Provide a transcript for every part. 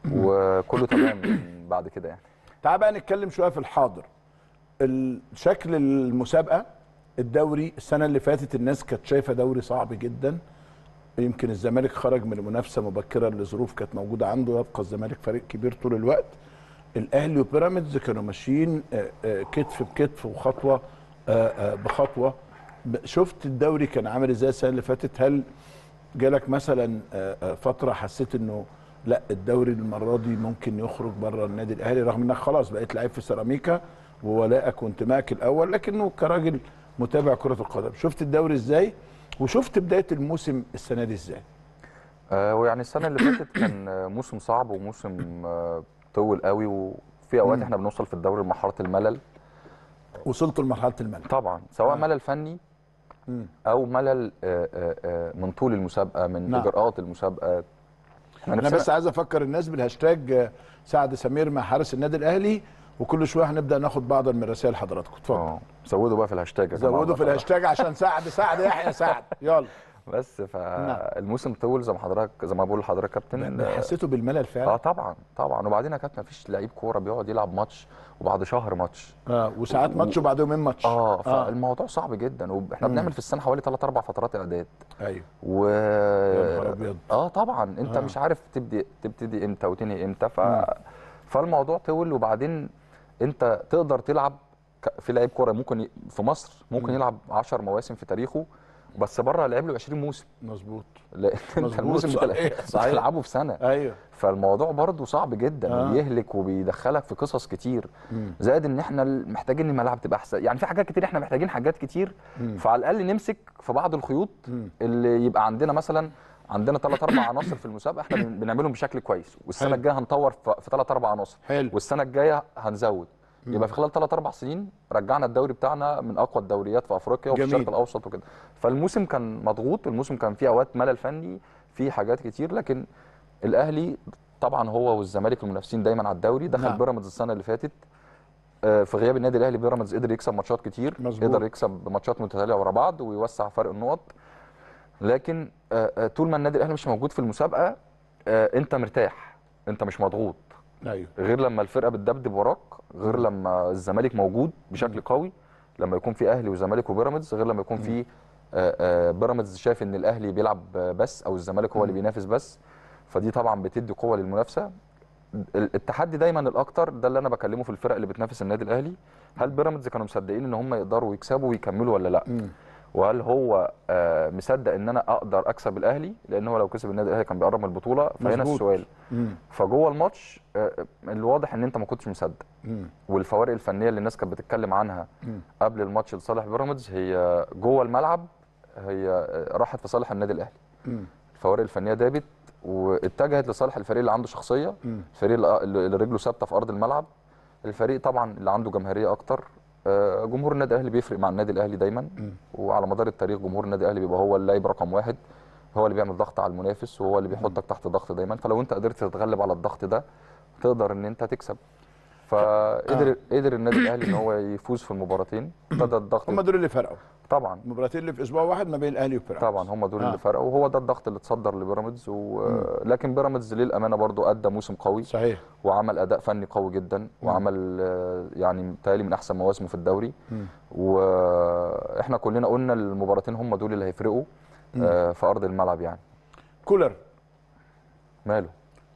وكله تمام بعد كده يعني تعال بقى نتكلم شويه في الحاضر ال- شكل المسابقه الدوري السنه اللي فاتت الناس كانت شايفه دوري صعب جدا يمكن الزمالك خرج من منافسه مبكره لظروف كانت موجوده عنده يبقى الزمالك فريق كبير طول الوقت الاهلي وبيراميدز كانوا ماشيين آه، آه، كتف بكتف وخطوه آه، آه، بخطوه ب- شفت الدوري كان عامل ازاي السنه اللي فاتت هل جالك مثلا آه، آه، فتره حسيت انه لا الدوري المره دي ممكن يخرج بره النادي الاهلي رغم انك خلاص بقيت لعيب في سيراميكا وولائك وانتمائك الاول لكنه كراجل متابع كره القدم شفت الدوري ازاي وشفت بدايه الموسم السنه دي ازاي آه، ويعني السنه اللي فاتت كان آه، موسم صعب وموسم آه، طول قوي وفي اوقات احنا بنوصل في الدوري لمرحله الملل وصلت لمرحله الملل طبعا سواء آه. ملل فني مم. او ملل آه، آه، آه، من طول المسابقه من نعم. اجراءات المسابقه احنا انا نفسنا بس عايز افكر الناس بالهاشتاج آه، سعد سمير مع حارس النادي الاهلي وكل شويه هنبدا ناخد بعض من رسائل حضراتكم اتفضل اه زودوا بقى في الهاشتاج يا جماعة زودوا في والله. الهاشتاج عشان سعد سعد يحيى سعد يلا بس فالموسم طول زي ما حضرتك زي ما بقول لحضرتك كابتن آه، حسيته بالملل اه فعلا طبعا طبعا وبعدين يا كابتن مفيش لعيب كوره بيقعد يلعب ماتش وبعد شهر ماتش اه وساعات ماتش وبعد يومين ماتش اه فالموضوع صعب جدا واحنا بنعمل في السنه حوالي 3 4 فترات اعداد ايوه و يا نهار أبيض. اه طبعا انت آه. آه. مش عارف تبدي تبتدي امتى وتنهي امتى ف... فالموضوع طول وبعدين انت تقدر تلعب ك- في لعيب كوره ممكن ي... في مصر ممكن مم. يلعب 10 مواسم في تاريخه بس بره لعب له 20 موسم مظبوط لان انت مظبوط، الموسم صحيح، بتل- صحيح. بتلعبه في سنه ايوه فالموضوع برضه صعب جدا آه. آه. وبيهلك وبيدخلك في قصص كتير مم. زائد ان احنا محتاجين الملاعب تبقى احسن يعني في حاجات كتير احنا محتاجين حاجات كتير مم. فعلى الاقل نمسك في بعض الخيوط مم. اللي يبقى عندنا مثلا عندنا ثلاث اربع عناصر في المسابقه احنا بن- بنعملهم بشكل كويس والسنه حلو. الجايه هنطور في في ثلاث اربع عناصر حلو والسنه الجايه هنزود يبقى في خلال ثلاث اربع سنين رجعنا الدوري بتاعنا من اقوى الدوريات في افريقيا وفي جميل. الشرق الاوسط وكده فالموسم كان مضغوط والموسم كان فيه اوقات ملل فني في حاجات كتير لكن الاهلي طبعا هو والزمالك المنافسين دايما على الدوري دخل نعم. بيراميدز السنه اللي فاتت آه، في غياب النادي الاهلي بيراميدز قدر يكسب ماتشات كتير مظبوط. قدر يكسب ماتشات متتاليه ورا بعض ويوسع فرق النقط لكن آه، آه، طول ما النادي الاهلي مش موجود في المسابقه آه، انت مرتاح انت مش مضغوط ايوه غير لما الفرقه بتدبدب وراك غير لما الزمالك موجود بشكل قوي لما يكون في اهلي وزمالك وبيراميدز غير لما يكون في آه، آه، بيراميدز شايف ان الاهلي بيلعب آه، بس او الزمالك هو اللي بينافس بس فدي طبعا بتدي قوه للمنافسه ال- التحدي دايما الاكتر ده اللي انا بكلمه في الفرق اللي بتنافس النادي الاهلي هل بيراميدز كانوا مصدقين ان هم يقدروا يكسبوا ويكملوا ولا لا مم. وهل هو آه، مصدق ان انا اقدر اكسب الاهلي لان هو لو كسب النادي الاهلي كان بيقرب من البطوله فهنا مظبوط. السؤال مم. فجوه الماتش آه، الواضح ان انت ما كنتش مصدق مم. والفوارق الفنيه اللي الناس كانت بتتكلم عنها مم. قبل الماتش لصالح بيراميدز هي جوه الملعب هي آه، راحت في صالح النادي الاهلي مم. الفوارق الفنيه دابت واتجهت لصالح الفريق اللي عنده شخصيه مم. الفريق اللي- اللي اللي رجله ثابته في ارض الملعب الفريق طبعا اللي عنده جماهيريه اكتر آه، جمهور النادي الاهلي بيفرق مع النادي الاهلي دايما مم. وعلى مدار التاريخ جمهور النادي الاهلي بيبقى هو اللاعب رقم واحد هو اللي بيعمل ضغط على المنافس وهو اللي بيحطك تحت ضغط دايما فلو انت قدرت تتغلب على الضغط ده تقدر ان انت تكسب فقدر قدر النادي الاهلي ان هو يفوز في المباراتين ابتدى الضغط هم دول اللي فرقوا طبعا المباراتين اللي في اسبوع واحد ما بين الاهلي وبيراميدز طبعا هم دول آه. اللي فرقوا وهو ده الضغط اللي اتصدر لبيراميدز و... لكن بيراميدز للامانه برضو ادى موسم قوي صحيح وعمل اداء فني قوي جدا وعمل آه، يعني متهيألي من احسن مواسمه في الدوري مم. واحنا كلنا قلنا المباراتين هم دول اللي هيفرقوا آه، في ارض الملعب يعني كولر ماله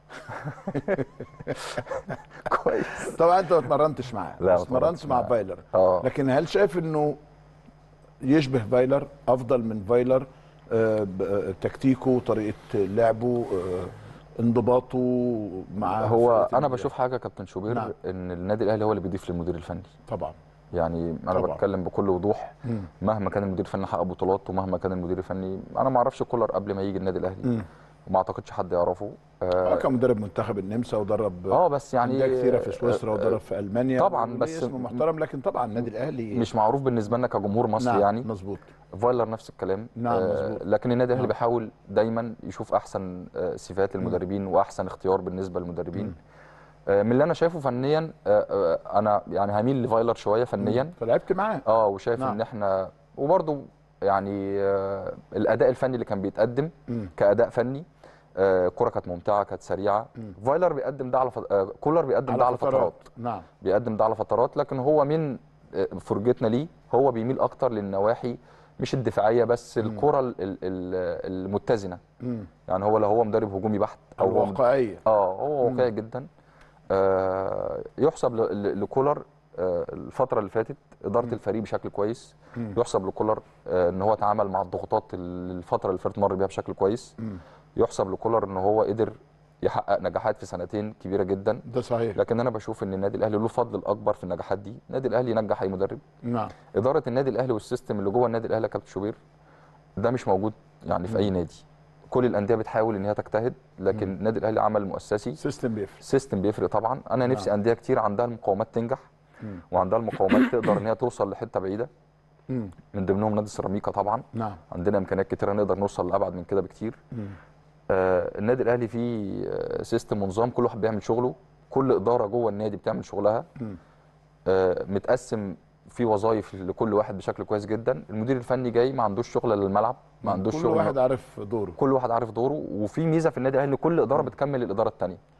كويس طبعا انت ما اتمرنتش معاه لا، بس ما اتمرنت اتمرنتش مع معاه. فايلر اه لكن هل شايف انه يشبه فايلر افضل من فايلر آه، ب- آه، تكتيكه طريقه لعبه آه، انضباطه مع هو فرقة انا النادي بشوف حاجه كابتن شوبير نعم. ان النادي الاهلي هو اللي بيضيف للمدير الفني طبعا يعني انا طبعا. بتكلم بكل وضوح مم. مهما كان المدير الفني حقق بطولات ومهما كان المدير الفني انا ما اعرفش كولر قبل ما يجي النادي الاهلي مم. وما اعتقدش حد يعرفه هو اه, كان مدرب منتخب النمسا ودرب آه بس يعني انديه كثيره في سويسرا آه، ودرب في المانيا طبعاً، وليه بس اسمه محترم لكن طبعا النادي الاهلي مش معروف بالنسبه لنا كجمهور مصري نعم يعني مظبوط فايلر نفس الكلام نعم، مظبوط. لكن النادي الاهلي نعم. بيحاول دايما يشوف احسن آه، صفات المدربين واحسن اختيار بالنسبه للمدربين آه، من اللي انا شايفه فنيا آه، آه، انا يعني هميل لفايلر شويه فنيا فلعبت معاه اه وشايف نعم. ان احنا وبرده يعني آه، الاداء الفني اللي كان بيتقدم مم. كاداء فني آه، الكره كانت ممتعه كانت سريعه فايلر بيقدم ده على فت... آه، كولر بيقدم ده على فترات نعم بيقدم ده على فترات لكن هو من آه، فرجتنا ليه هو بيميل اكتر للنواحي مش الدفاعيه بس الكره ال- ال- ال- المتزنه مم. يعني هو لا هو مدرب هجومي بحت او هو الواقعيه اه هو واقعي جدا آه يحسب ل- ل- لكولر آه الفتره اللي فاتت اداره الفريق بشكل كويس مم. يحسب لكولر آه ان هو تعامل مع الضغوطات ال- الفتره اللي فاتت مر بيها بشكل كويس مم. يحسب لكولر ان هو قدر يحقق نجاحات في سنتين كبيره جدا ده صحيح لكن انا بشوف ان النادي الاهلي له الفضل الاكبر في النجاحات دي النادي الاهلي ينجح اي مدرب نعم اداره النادي الاهلي والسيستم اللي جوه النادي الاهلي يا كابتن شوبير ده مش موجود يعني في اي نادي كل الانديه بتحاول ان هي تجتهد لكن النادي الاهلي عمل مؤسسي سيستم بيفرق سيستم بيفرق طبعا انا نفسي نعم. انديه كتير عندها المقومات تنجح مم. وعندها المقومات تقدر ان هي توصل لحته بعيده مم. من ضمنهم نادي سيراميكا طبعا نعم عندنا امكانيات كتيره نقدر نوصل لابعد من كده بكتير مم. آه النادي الاهلي فيه آه، سيستم ونظام كل واحد بيعمل شغله كل اداره جوه النادي بتعمل شغلها مم. آه متقسم في وظائف لكل واحد بشكل كويس جدا المدير الفني جاي ما عندوش شغل للملعب ما عندوش كل شغل واحد عارف دوره كل واحد عارف دوره وفي ميزه في النادي الاهلي ان كل اداره بتكمل الاداره الثانيه